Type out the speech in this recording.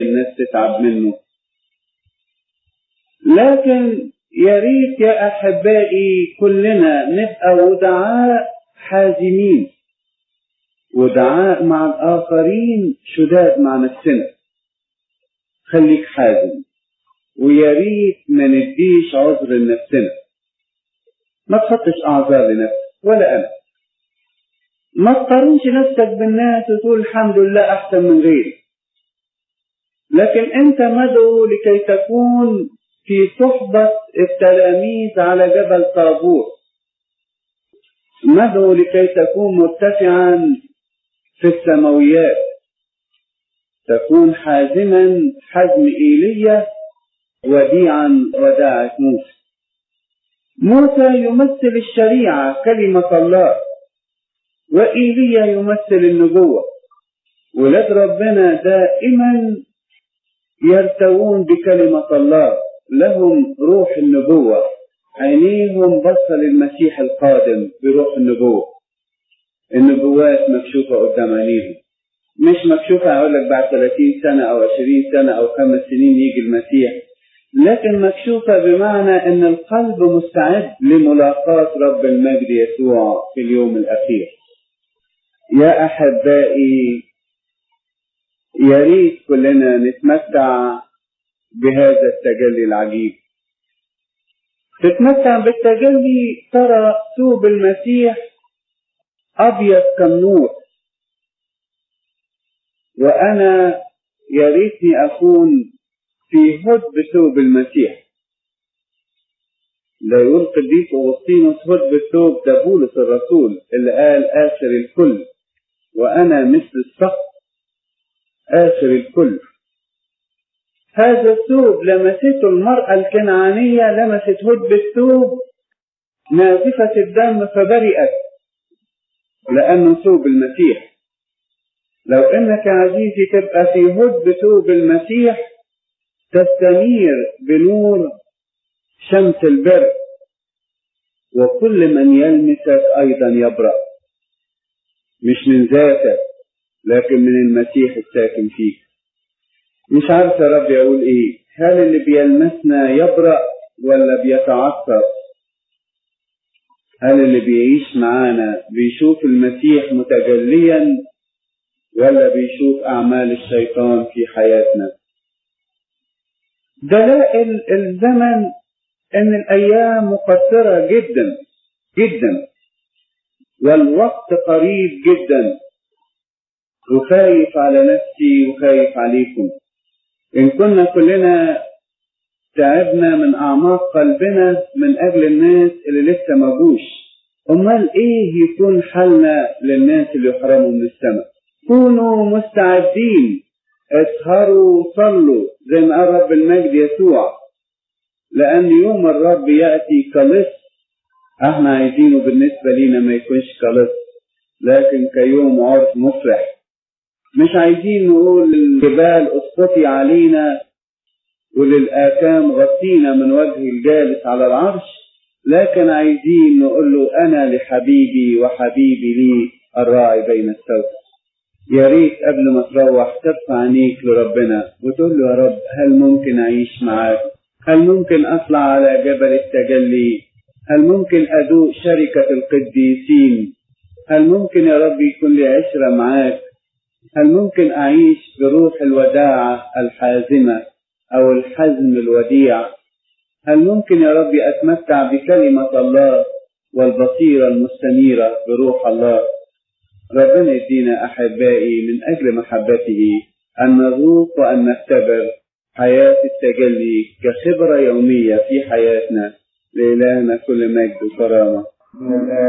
الناس تتعب منه لكن يا ريت يا احبائي كلنا نبقى ودعاء حازمين ودعاء مع الاخرين شداد مع نفسنا خليك حازم ويا ريت ما نديش عذر لنفسنا ما تحطش اعذار لنفسك ولا انا ما تقارنش نفسك بالناس وتقول الحمد لله احسن من غيري لكن انت مدعو لكي تكون في صحبة التلاميذ على جبل طابور مدعو لكي تكون مرتفعا في السماويات تكون حازما حزم ايليا وديعا وداعة موسى موسى يمثل الشريعة كلمة الله وإيليا يمثل النبوة ولاد ربنا دائما يرتوون بكلمة الله لهم روح النبوة عينيهم بصة للمسيح القادم بروح النبوة النبوات مكشوفة قدام عينيهم مش مكشوفة هقول لك بعد 30 سنة أو 20 سنة أو خمس سنين يجي المسيح لكن مكشوفة بمعنى أن القلب مستعد لملاقاة رب المجد يسوع في اليوم الأخير يا أحبائي يا ريت كلنا نتمتع بهذا التجلي العجيب تتمتع بالتجلي ترى ثوب المسيح أبيض كالنور وأنا يا ريتني أكون في هد ثوب المسيح لا يلقي الديك أغسطينوس هد ثوب ده بولس الرسول اللي قال آخر الكل وأنا مثل الصخر آخر الكل هذا الثوب لمسته المرأة الكنعانية لمست هد الثوب نازفة الدم فبرئت لأنه ثوب المسيح لو انك عزيزي تبقى في هد ثوب المسيح تستنير بنور شمس البر وكل من يلمسك ايضا يبرأ مش من ذاتك لكن من المسيح الساكن فيك مش عارف يا رب يقول ايه هل اللي بيلمسنا يبرأ ولا بيتعثر هل اللي بيعيش معانا بيشوف المسيح متجليا ولا بيشوف أعمال الشيطان في حياتنا دلائل الزمن أن الأيام مقصرة جدا جدا والوقت قريب جدا وخايف على نفسي وخايف عليكم إن كنا كلنا تعبنا من أعماق قلبنا من أجل الناس اللي لسه ما جوش أمال إيه يكون حالنا للناس اللي يحرموا من السماء كونوا مستعدين اسهروا صلوا زي ما قال رب المجد يسوع لأن يوم الرب يأتي كلص احنا عايزينه بالنسبة لينا ما يكونش كلص لكن كيوم عرس مفرح مش عايزين نقول للجبال اسقطي علينا وللآكام غطينا من وجه الجالس على العرش لكن عايزين نقول له أنا لحبيبي وحبيبي لي الراعي بين السوق يا ريت قبل ما تروح ترفع عينيك لربنا وتقول له يا رب هل ممكن أعيش معاك هل ممكن أطلع على جبل التجلي هل ممكن أدوق شركة القديسين هل ممكن يا رب يكون لي عشرة معاك هل ممكن أعيش بروح الوداعة الحازمة أو الحزم الوديع هل ممكن يا رب أتمتع بكلمة الله والبصيرة المستنيرة بروح الله ربنا يدينا أحبائي من أجل محبته أن نذوق وأن نختبر حياة التجلي كخبرة يومية في حياتنا لإلهنا كل مجد وكرامة